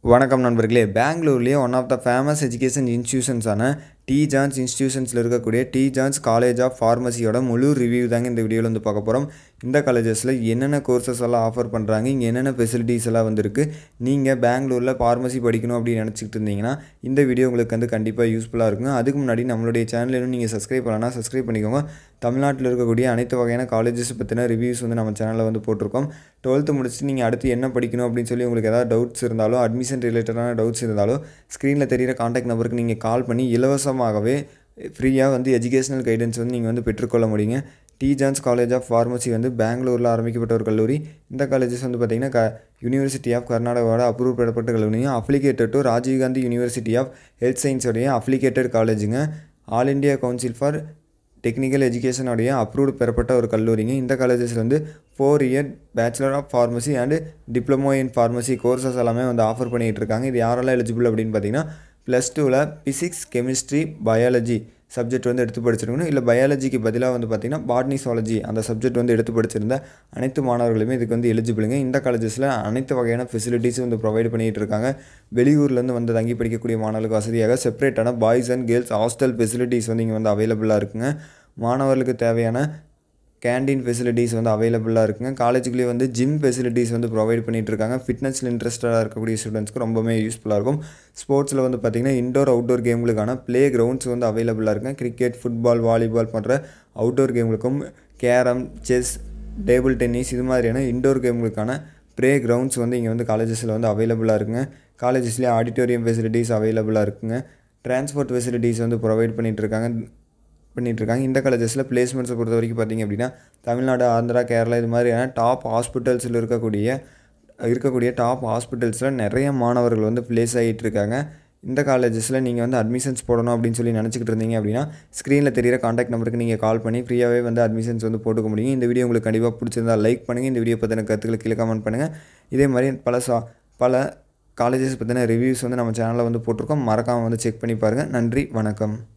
வணக்கம் நண்பர்களே பெங்களூர்லேயே one of the famous education இன்ஸ்டியூஷன்ஸான டி ஜான்ஸ் இன்ஸ்டியூஷன்ஸில் இருக்கக்கூடிய டி ஜான்ஸ் காலேஜ் ஆஃப் ஃபார்மசியோட முழு ரிவ்யூ தாங்க இந்த வீடியோவில் வந்து பார்க்க போகிறோம் இந்த காலேஜஸில் என்னென்ன கோர்சஸ் எல்லாம் ஆஃபர் பண்ணுறாங்க இங்கே என்னென்ன ஃபெசிலிட்டிஸ் எல்லாம் வந்திருக்கு நீங்கள் பெங்களூரில் ஃபார்மசி படிக்கணும் அப்படின்னு நினச்சிக்கிட்டு இருந்தீங்கன்னா இந்த வீடியோ உங்களுக்கு வந்து கண்டிப்பாக யூஸ்ஃபுல்லாக இருக்கும் அதுக்கு முன்னாடி நம்மளுடைய சேனல் இன்னும் நீங்கள் சப்ஸ்கிரைப் பண்ணலாம் சப்ஸ்கிரைப் பண்ணிக்கோங்க தமிழ்நாட்டில் இருக்கக்கூடிய அனைத்து வகையான காலேஜஸ் பற்றின ரிவ்யூஸ் வந்து நம்ம சேனலில் வந்து போட்டிருக்கோம் டுவெல்த்து முடிச்சுட்டு நீங்கள் அடுத்து என்ன படிக்கணும் அப்படின்னு சொல்லி உங்களுக்கு ஏதாவது டவுட்ஸ் இருந்தாலும் அட்மிஷன் ரிலேட்டடான டவுட்ஸ் இருந்தாலும் ஸ்க்ரீனில் தெரியிற காண்டாக்ட் நம்பருக்கு நீங்கள் கால் பண்ணி இலவசமாகவே ஃப்ரீயாக வந்து எஜுகேஷனல் கைடன்ஸ் வந்து நீங்கள் வந்து பெற்றுக்கொள்ள முடியுங்க T John's college of pharmacy வந்து பெங்களூரில் ஆரம்பிக்கப்பட்ட ஒரு கல்லூரி இந்த காலேஜஸ் வந்து பார்த்திங்கன்னா க யூனிவர்சிட்டி ஆஃப் கர்நாடகாவோட அப்ரூவ் பண்ணப்பட்ட கல்லூரியும் affiliated to Rajiv Gandhi university of health சயின்ஸோடைய அப்ளிகேட்டட் காலேஜுங்க all India council for technical எஜுகேஷனோடைய அப்ரூவ்டு பெறப்பட்ட ஒரு கல்லூரிங்க இந்த காலேஜஸில் வந்து four year bachelor of pharmacy and diploma in pharmacy courses எல்லாமே வந்து ஆஃபர் பண்ணிகிட்டு இருக்காங்க இது யாரெல்லாம் எலிஜிபிள் அப்படின்னு பார்த்தீங்கன்னா ப்ளஸ் டூவில் ஃபிசிக்ஸ் கெமிஸ்ட்ரி பயாலஜி சப்ஜெக்ட் வந்து எடுத்து படிச்சிருக்கணும் இல்லை பயாலஜிக்கு பதிலாக வந்து பார்த்திங்கன்னா பாட்னி சுவாலஜி அந்த சப்ஜெக்ட் வந்து எடுத்து படிச்சிருந்த அனைத்து மாணவர்களுமே இதுக்கு வந்து எலிஜிபிளுங்க இந்த காலேஜஸில் அனைத்து வகையான ஃபெசிலிட்டிஸும் வந்து ப்ரொவைட் பண்ணிகிட்டு இருக்காங்க வெளியூர்லேருந்து வந்து தங்கி படிக்கக்கூடிய மாணவர்களுக்கு வசதியாக செப்பரேட்டான boys and girls hostel facilities வந்து இங்கே வந்து அவைலபிளாக இருக்குங்க மாணவர்களுக்கு தேவையான கேண்டீன் ஃபெசிலிட்டிஸ் வந்து அவைலபிளாக இருக்குங்க காலேஜுக்குள்ளேயே வந்து ஜிம் ஃபெசிலிட்டிஸ் வந்து ப்ரொவைட் பண்ணிகிட்டு இருக்காங்க ஃபிட்னஸில் இன்ட்ரெஸ்டடாக இருக்கக்கூடிய ஸ்டூடெண்ட்ஸ்க்கு ரொம்பவே யூஸ்ஃபுல்லாக இருக்கும் ஸ்போர்ட்ஸில் வந்து பார்த்திங்கன்னா இண்டோர் அவுட்டோர் கேம்களுக்கான ப்ளே கிரவுண்ட்ஸ் வந்து அவைலபிளாக இருக்குங்க கிரிக்கெட் ஃபுட்பால் வாலிபால் போன்ற அவுட்டோர் கேம்களுக்கும் கேரம் செஸ் டேபிள் டென்னிஸ் இது மாதிரியான இண்டோர் கேம்களுக்கான ப்ளே கிரவுண்ட்ஸ் வந்து இங்கே வந்து காலேஜஸில் வந்து அவைலபிளாக இருக்குங்க காலேஜஸ்லேயே ஆடிட்டோரியம் ஃபெசிலிட்டிஸ் அவைலபிளாக இருக்குங்க டிரான்ஸ்போர்ட் ஃபெசிலிட்டிஸ் வந்து ப்ரொவைட் பண்ணிகிட்டு இருக்காங்க பண்ணிகிட்ருக்காங்க இந்த காலேஜஸில் பிளேஸ்மெண்ட்ஸை பொறுத்த வரைக்கும் பார்த்திங்க அப்படின்னா தமிழ்நாடு ஆந்திரா கேரளா இது மாதிரியான டாப் ஹாஸ்பிட்டல்ஸில் இருக்கக்கூடிய இருக்கக்கூடிய டாப் ஹாஸ்பிட்டல்ஸில் நிறைய மாணவர்கள் வந்து ப்ளேஸ் ஆகிட்டு இருக்காங்க இந்த காலேஜஸில் நீங்கள் வந்து அட்மிஷன்ஸ் போடணும் அப்படின்னு சொல்லி நினச்சிக்கிட்டு இருந்தீங்க அப்படின்னா ஸ்க்ரீனில் தெரியிற காண்டாக்ட் நம்பருக்கு நீங்கள் கால் பண்ணி ஃப்ரீயாகவே வந்து அட்மிஷன்ஸ் வந்து போட்டுக்க முடியும் இந்த வீடியோ உங்களுக்கு கண்டிப்பாக பிடிச்சிருந்தா லைக் பண்ணுங்கள் இந்த வீடியோ பற்றின கருத்துக்களை கீழே கமெண்ட் பண்ணுங்கள் இதே மாதிரி பல சா பல காலேஜஸ் பற்றின ரிவ்யூஸ் வந்து நம்ம சேனலில் வந்து போட்டிருக்கோம் மறக்காமல் வந்து செக் பண்ணி பாருங்கள் நன்றி வணக்கம்